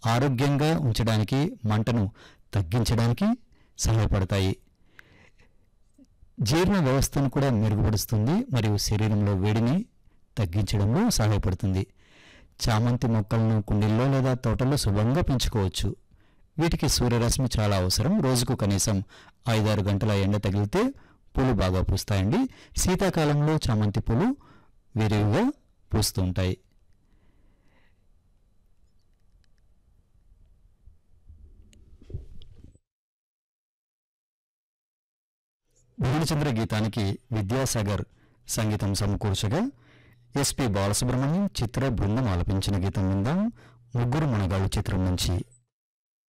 ఆరోగ్యంగా ఉంచడానికి మంటను తగ్గించడానికి సహాయపడతాయి జీర్ణ వ్యవస్థను కూడా మెరుగుపరుస్తుంది మరియు శరీరంలో వేడిని తగ్గించడంలో సహాయపడుతుంది చామంతి మొక్కలను కుండీల్లో లేదా తోటల్లో శుభ్రంగా పెంచుకోవచ్చు వీటికి సూర్యరశ్మి చాలా అవసరం రోజుకు కనీసం ఐదారు గంటల ఎండ తగిలితే పూలు బాగా పూస్తాయండి శీతాకాలంలో చామంతి పూలు విరివిగా పూస్తూ ఉంటాయి భువనచంద్ర గీతానికి విద్యాసాగర్ సంగీతం సమకూర్చగా ఎస్పి బాలసుబ్రహ్మణ్యం చిత్ర బృందం ఆలపించిన గీతం విందాం ముగ్గురు మునగాళ్ళు చిత్రం నుంచి